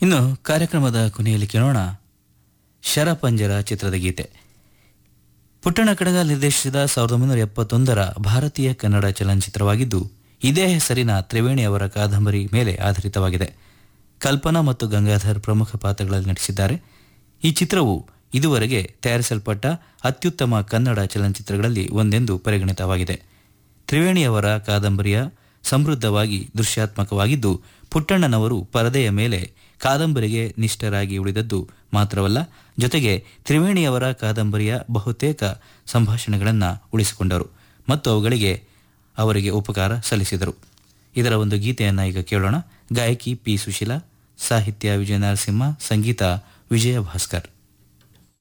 ಇನ್ನು ಕಾರ್ಯಕ್ರಮದ ಕೊನೆಯಲ್ಲಿ ಕೇಳೋಣ ಶರಪಂಜರ ಚಿತ್ರದ ಗೀತೆ ಪುಟ್ಟಣ ಕಡಗ ನಿರ್ದೇಶಿಸಿದ ಸಾವಿರದ ಒಂಬೈನೂರ ಎಪ್ಪತ್ತೊಂದರ ಭಾರತೀಯ ಕನ್ನಡ ಚಲನಚಿತ್ರವಾಗಿದ್ದು ಇದೇ ಹೆಸರಿನ ತ್ರಿವೇಣಿ ಅವರ ಕಾದಂಬರಿ ಮೇಲೆ ಆಧಾರಿತವಾಗಿದೆ ಕಲ್ಪನಾ ಮತ್ತು ಗಂಗಾಧರ್ ಪ್ರಮುಖ ಪಾತ್ರಗಳಲ್ಲಿ ನಟಿಸಿದ್ದಾರೆ ಈ ಚಿತ್ರವು ಇದುವರೆಗೆ ತಯಾರಿಸಲ್ಪಟ್ಟ ಅತ್ಯುತ್ತಮ ಕನ್ನಡ ಚಲನಚಿತ್ರಗಳಲ್ಲಿ ಒಂದೆಂದು ಪರಿಗಣಿತವಾಗಿದೆ ತ್ರಿವೇಣಿಯವರ ಕಾದಂಬರಿಯ ಸಮೃದ್ಧವಾಗಿ ದೃಶ್ಯಾತ್ಮಕವಾಗಿದ್ದು ಪುಟ್ಟಣ್ಣನವರು ಪರದೆಯ ಮೇಲೆ ಕಾದಂಬರಿಗೆ ನಿಷ್ಠರಾಗಿ ಉಳಿದದ್ದು ಮಾತ್ರವಲ್ಲ ಜೊತೆಗೆ ತ್ರಿವೇಣಿಯವರ ಕಾದಂಬರಿಯ ಬಹುತೇಕ ಸಂಭಾಷಣೆಗಳನ್ನು ಉಳಿಸಿಕೊಂಡರು ಮತ್ತು ಅವುಗಳಿಗೆ ಅವರಿಗೆ ಉಪಕಾರ ಸಲ್ಲಿಸಿದರು ಇದರ ಒಂದು ಗೀತೆಯನ್ನು ಈಗ ಕೇಳೋಣ ಗಾಯಕಿ ಪಿ ಸುಶೀಲಾ ಸಾಹಿತ್ಯ ವಿಜಯ ನರಸಿಂಹ ಸಂಗೀತ ವಿಜಯ ಭಾಸ್ಕರ್